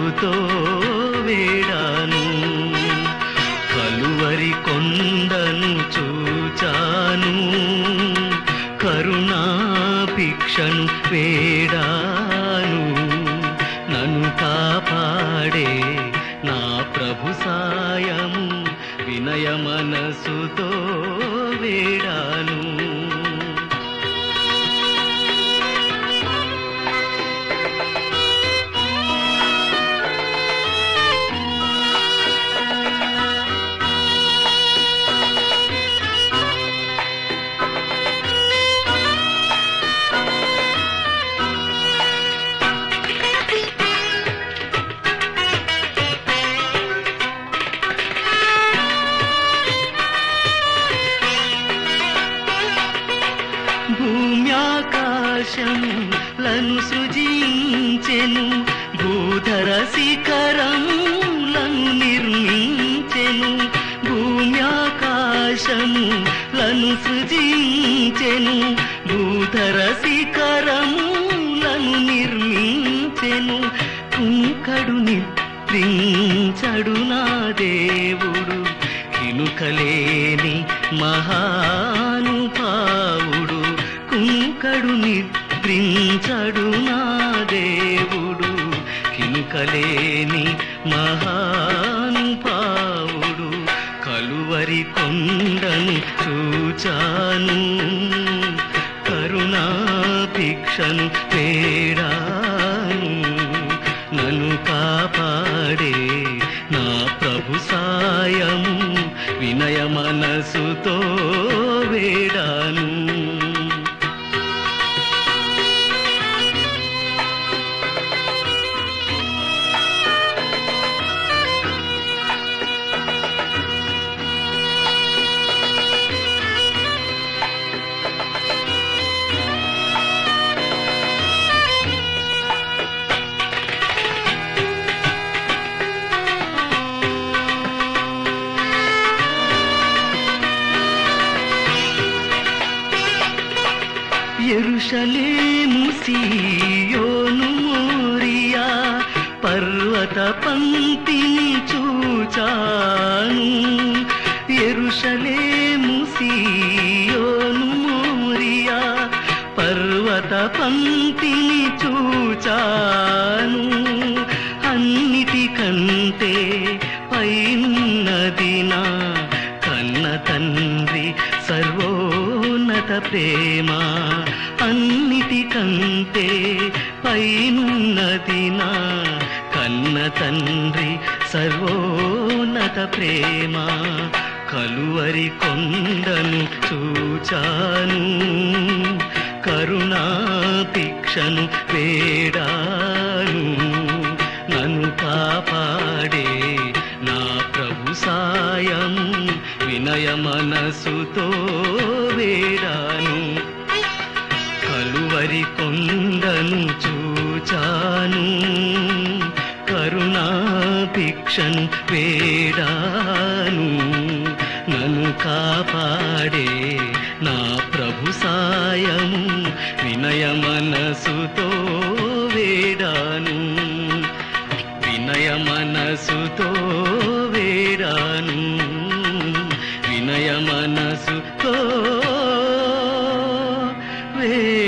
మనసుతో వేడాను కలువరి కొండను చూచాను కరుణాభిక్షను వేడాను నన్ను కాపాడే నా ప్రభు సాయము వినయ మనసుతో వేడాను భూమ్యాకాశములను సృజించెను భూధర శిఖరములను నిర్మించెను భూమ్యాకాశములను సృజించెను భూధర శిఖరములను నిర్మించెను కుంకడు నిద్రించడు నా దేవుడు కినుకలేని మహానుభావుడు కుంకడు నిద్రించడు నా దేవుడు కినుకలేని మహానుభావుడు కలువరి కొండను చూచాను కరుణాభిక్షను వేడాను నన్ను కాపాడే నా ప్రభు సాయము వినయ మనసుతో వేడాను ఎరుషలేము సీయోను మోరియా పర్వత పంక్తిని చూచాను ఎరుషలేము సీయోను మోరియా పర్వత పంక్తిని చూచాను అన్నిటికంటే పైనది నా కన్న తండ్రి సర్వోన్నత ప్రేమ అన్నిటికంటే పైనున్నది నా కన్న తండ్రి సర్వోన్నత ప్రేమ కలువరి కొండను చూచాను కరుణాభిక్షను వేడాను నన్ను కాపాడే నా ప్రభు సాయం వినయ మనసుతో వేడాను కలువరి కొండను చూచాను కరుణాభిక్షను వేడాను నన్ను కాపాడే నా ప్రభు సాయము వినయ మనసుతో వేడాను వినయ మనసుతో వేడాను వినయ మనసుతో వే